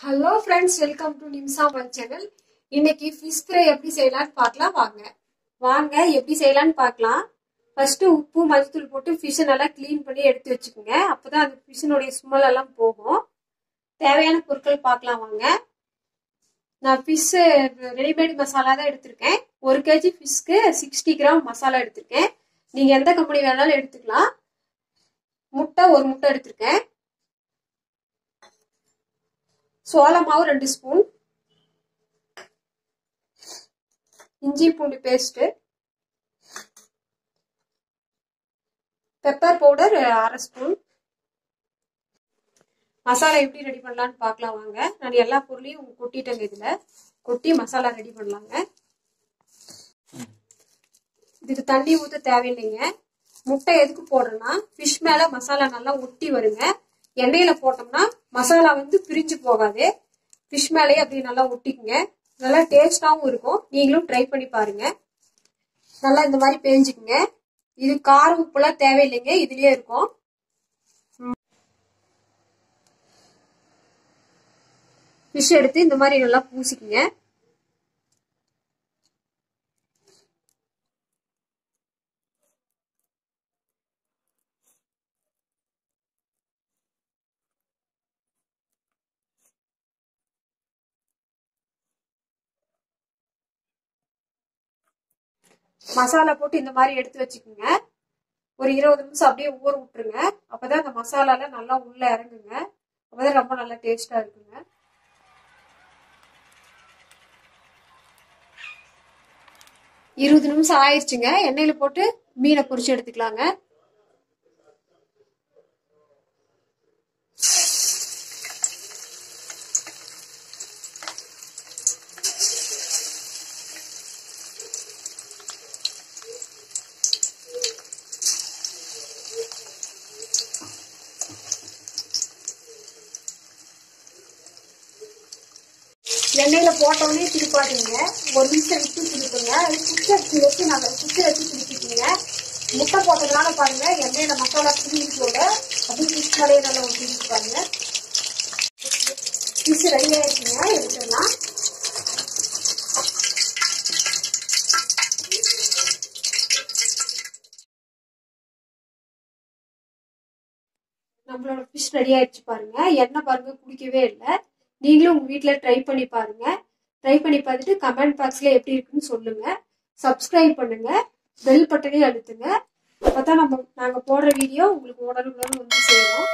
hello friends welcome to Nimsa my channel இன்னைக்கு fish fry எப்படி செய்யலாம்னு பார்க்கலாம் வாங்க வாங்க எப்படி செய்யலாம்னு பார்க்கலாம் ஃபர்ஸ்ட் உப்பு மஞ்சத்தூள் போட்டு ஃபிஷ்ஷை நல்லா க்ளீன் பண்ணி எடுத்து வச்சுக்கோங்க அப்பதான் அந்த ஃபிஷ்ஷினுடைய ஸ்மெல் எல்லாம் போகும் தேவையான பொருட்கள் பார்க்கலாம் வாங்க நான் ஃபிஷ்ஷு ரெடிமேட் மசாலா தான் எடுத்திருக்கேன் ஒரு கேஜி ஃபிஷ்க்கு சிக்ஸ்டி கிராம் மசாலா எடுத்திருக்கேன் நீங்கள் எந்த கம்பெனி வேணாலும் எடுத்துக்கலாம் முட்டை ஒரு முட்டை எடுத்திருக்கேன் சோள மாவு ரெண்டு ஸ்பூன் இஞ்சி பூண்டு பேஸ்ட்டு பெப்பர் பவுடர் அரை ஸ்பூன் மசாலா எப்படி ரெடி பண்ணலான்னு பார்க்கலாம் வாங்க நான் எல்லா பொருளையும் கொட்டிட்டேங்க இதில் கொட்டி மசாலா ரெடி பண்ணலாங்க இதுக்கு தண்ணி ஊற்ற தேவையில்லைங்க முட்டை எதுக்கு போடுறேன்னா ஃபிஷ் மேலே மசாலா நல்லா ஒட்டி வருங்க எண்ணெயில் போட்டோம்னா மசாலா வந்து பிரிஞ்சு போகாது ஃபிஷ் மேலேயே அப்படியே நல்லா ஒட்டிக்குங்க நல்லா டேஸ்டாகவும் இருக்கும் நீங்களும் ட்ரை பண்ணி பாருங்க நல்லா இந்த மாதிரி பேஞ்சுக்குங்க இது கார உப்புலாம் தேவையில்லைங்க இதுலயே இருக்கும் ஃபிஷ் எடுத்து இந்த மாதிரி நல்லா பூசிக்குங்க மசாலா போட்டு இந்த மாதிரி எடுத்து வச்சுக்கோங்க ஒரு இருபது நிமிஷம் அப்படியே ஊற விட்டுருங்க அப்பதான் அந்த மசாலால நல்லா உள்ள இறங்குங்க அப்பதான் ரொம்ப நல்லா டேஸ்டா இருக்குங்க இருபது நிமிஷம் ஆயிடுச்சுங்க எண்ணெயில போட்டு மீனை பொரிச்சு எடுத்துக்கலாங்க எண்ணெயில போட்டோடனே திருப்பாதீங்க ஒரு நிமிஷம் விட்டு திருப்புங்க அது குச்சரிசி வச்சு நாங்கள் குச்சை வச்சு திருப்பிக்கிங்க முட்டை போட்டதுனால பாருங்க எண்ணெயில மசாலா திரும்பிட்டோட அப்படியே ஃபிஷ் மலையை நல்லா ஒரு திருப்பி பாருங்க ஃபிஷ் ரெடி ஆயிடுச்சுங்க எடுத்துடலாம் நம்மளோட ஃபிஷ் ரெடி ஆயிடுச்சு பாருங்க எண்ணெய் பாருங்க குடிக்கவே இல்லை நீங்களும் உங்க வீட்டில் ட்ரை பண்ணி பாருங்க ட்ரை பண்ணி பார்த்துட்டு கமெண்ட் பாக்ஸ்ல எப்படி இருக்குன்னு சொல்லுங்க சப்ஸ்கிரைப் பண்ணுங்க பெல் பட்டனையும் அழுத்துங்க அப்பதான் நம்ம நாங்க போடுற வீடியோ உங்களுக்கு உடனுக்குடன் வந்து சேரும்